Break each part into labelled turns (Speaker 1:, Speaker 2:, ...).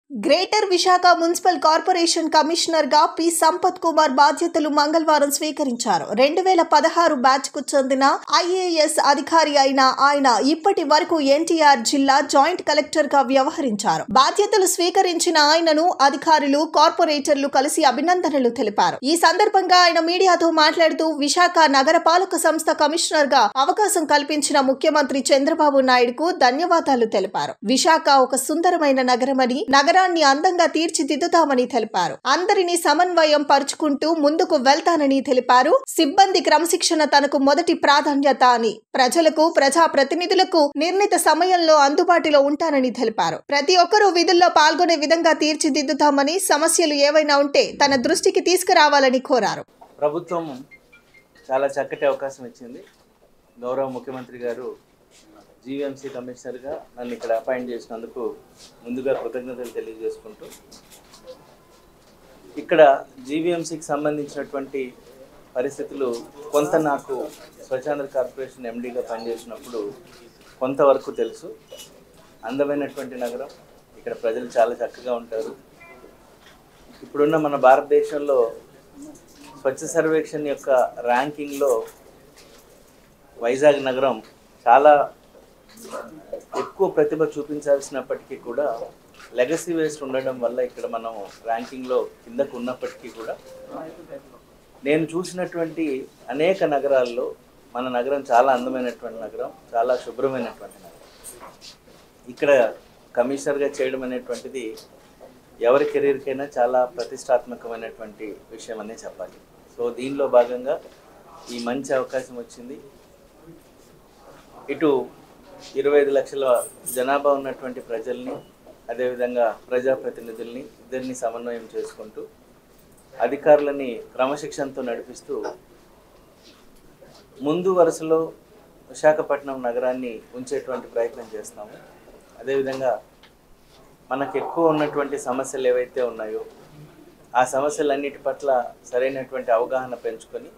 Speaker 1: greater Visakha municipal corporation commissioner గా P Sampath Kumar బాధ్యతలు మంగళవారం స్వీకరించారు రెండు వేల పదహారు బ్యాచ్ కు చెందిన ఐఏఎస్ అధికారి అయిన ఆయన ఇప్పటి వరకు ఎన్టీఆర్ జిల్లా జాయింట్ కలెక్టర్ గా వ్యవహరించారు బాధ్యతలు స్వీకరించిన ఆయనను అధికారులు కార్పొరేటర్లు కలిసి అభినందనలు తెలిపారు ఈ సందర్భంగా ఆయన మీడియాతో మాట్లాడుతూ విశాఖ నగరపాలక సంస్థ కమిషనర్ గా అవకాశం కల్పించిన ముఖ్యమంత్రి చంద్రబాబు నాయుడుకు ధన్యవాదాలు తెలిపారు విశాఖ ఒక సుందరమైన నగరమని నగరాన్ని అందంగా తీర్చిదిద్దుతామని తెలిపారు అందరినీ సమన్వయం పరుచుకుంటూ ముందుకు వెళ్తానని తెలిపారు సిబ్బంది క్రమశిక్షణ తనకు మొదటి ప్రాధాన్యత అని ప్రజలకు ప్రజా ప్రతినిధులకు నిర్ణీత సమయంలో అందుబాటులో ఉంటానని తెలిపారు ప్రతి ఒక్కరూ విధుల్లో పాల్గొనే విధంగా తీర్చిదిద్దుతామని సమస్యలు ఏవైనా ఉంటే తన దృష్టికి తీసుకురావాలని కోరారు
Speaker 2: ప్రభుత్వం చాలా చక్కటి అవకాశం ఇచ్చింది గౌరవ ముఖ్యమంత్రి గారు జీవీఎంసీ కమిషనర్గా నన్ను ఇక్కడ అపాయింట్ చేసినందుకు ముందుగా కృతజ్ఞతలు తెలియజేసుకుంటూ ఇక్కడ జీవీఎంసీకి సంబంధించినటువంటి పరిస్థితులు కొంత నాకు స్వచ్ఛాంధ్ర కార్పొరేషన్ ఎండీగా పనిచేసినప్పుడు కొంతవరకు తెలుసు అందమైనటువంటి నగరం ఇక్కడ ప్రజలు చాలా చక్కగా ఉంటారు ఇప్పుడున్న మన భారతదేశంలో స్వచ్ఛ సర్వేక్షణ్ యొక్క ర్యాంకింగ్లో వైజాగ్ నగరం చాలా ఎక్కువ ప్రతిభ చూపించాల్సినప్పటికీ కూడా లెగసీ వేస్ట్ ఉండడం వల్ల ఇక్కడ మనం ర్యాంకింగ్లో కిందకు ఉన్నప్పటికీ కూడా నేను చూసినటువంటి అనేక నగరాల్లో మన నగరం చాలా అందమైనటువంటి నగరం చాలా శుభ్రమైనటువంటి నగరం ఇక్కడ కమిషనర్గా చేయడం అనేటువంటిది ఎవరి కెరీర్కైనా చాలా ప్రతిష్టాత్మకమైనటువంటి విషయం అనే చెప్పాలి సో దీనిలో భాగంగా ఈ మంచి అవకాశం వచ్చింది ఇటు ఇరవై ఐదు లక్షల జనాభా ఉన్నటువంటి ప్రజల్ని అదేవిధంగా ప్రజాప్రతినిధుల్ని ఇద్దరిని సమన్వయం చేసుకుంటూ అధికారులని క్రమశిక్షణతో నడిపిస్తూ ముందు వరుసలో విశాఖపట్నం నగరాన్ని ఉంచేటువంటి ప్రయత్నం చేస్తాము అదేవిధంగా మనకు ఎక్కువ ఉన్నటువంటి సమస్యలు ఏవైతే ఉన్నాయో ఆ సమస్యలన్నిటి పట్ల సరైనటువంటి అవగాహన పెంచుకొని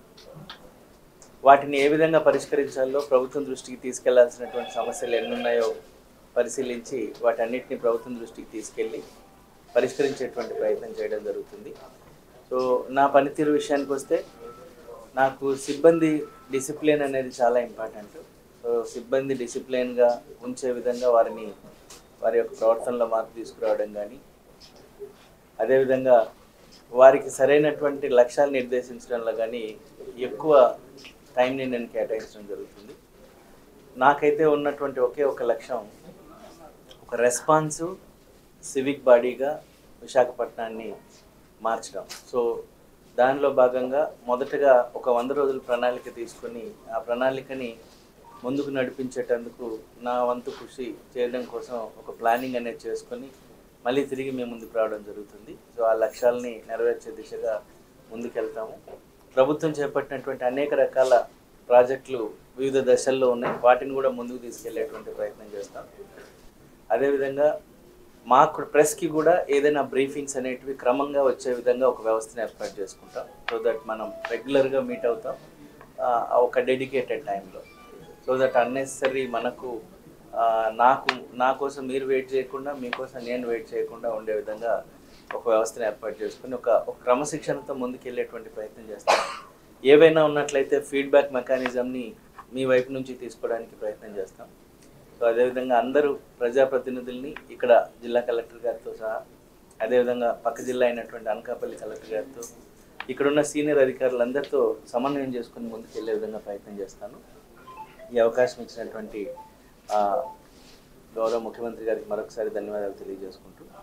Speaker 2: వాటిని ఏ విధంగా పరిష్కరించాలో ప్రభుత్వం దృష్టికి తీసుకెళ్లాల్సినటువంటి సమస్యలు ఎన్ని ఉన్నాయో పరిశీలించి వాటన్నిటిని ప్రభుత్వం దృష్టికి తీసుకెళ్ళి పరిష్కరించేటువంటి ప్రయత్నం చేయడం జరుగుతుంది సో నా పనితీరు విషయానికి వస్తే నాకు సిబ్బంది డిసిప్లిన్ అనేది చాలా ఇంపార్టెంట్ సో సిబ్బంది డిసిప్లిన్గా ఉంచే విధంగా వారిని వారి యొక్క ప్రవర్తనలో మార్పు తీసుకురావడం కానీ అదేవిధంగా వారికి సరైనటువంటి లక్ష్యాలు నిర్దేశించడంలో కానీ ఎక్కువ టైంని నేను కేటాయించడం జరుగుతుంది నాకైతే ఉన్నటువంటి ఒకే ఒక లక్ష్యం ఒక రెస్పాన్సు సివిక్ బాడీగా విశాఖపట్నాన్ని మార్చడం సో దానిలో భాగంగా మొదటగా ఒక వంద రోజుల ప్రణాళిక తీసుకొని ఆ ప్రణాళికని ముందుకు నడిపించేటందుకు నా వంతు కృషి చేయడం కోసం ఒక ప్లానింగ్ అనేది చేసుకొని మళ్ళీ తిరిగి మేము ముందుకు రావడం జరుగుతుంది సో ఆ లక్ష్యాలని నెరవేర్చే దిశగా ముందుకెళ్తాము ప్రభుత్వం చేపట్టినటువంటి అనేక రకాల ప్రాజెక్టులు వివిధ దశల్లో ఉన్నాయి వాటిని కూడా ముందుకు తీసుకెళ్లేటువంటి ప్రయత్నం చేస్తాం అదేవిధంగా మాకు ప్రెస్కి కూడా ఏదైనా బ్రీఫింగ్స్ అనేటివి క్రమంగా వచ్చే విధంగా ఒక వ్యవస్థను ఏర్పాటు చేసుకుంటాం సో దట్ మనం రెగ్యులర్గా మీట్ అవుతాం ఆ, ఒక డెడికేటెడ్ టైంలో సో దట్ అన్నెసరీ మనకు ఆ, నాకు నా కోసం మీరు వెయిట్ చేయకుండా మీకోసం నేను వెయిట్ చేయకుండా ఉండే విధంగా ఒక వ్యవస్థను ఏర్పాటు చేసుకుని ఒక ఒక క్రమశిక్షణతో ముందుకెళ్ళేటువంటి ప్రయత్నం చేస్తాం ఏవైనా ఉన్నట్లయితే ఫీడ్బ్యాక్ మెకానిజంని మీ వైపు నుంచి తీసుకోవడానికి ప్రయత్నం చేస్తాం సో అదేవిధంగా అందరూ ప్రజాప్రతినిధుల్ని ఇక్కడ జిల్లా కలెక్టర్ గారితో సహా అదేవిధంగా పక్క జిల్లా అయినటువంటి అనకాపల్లి కలెక్టర్ గారితో ఇక్కడున్న సీనియర్ అధికారులందరితో సమన్వయం చేసుకుని ముందుకు వెళ్ళే విధంగా ప్రయత్నం చేస్తాను ఈ అవకాశం ఇచ్చినటువంటి ఆ, గౌరవ ముఖ్యమంత్రి గారికి మరొకసారి ధన్యవాదాలు తెలియజేసుకుంటూ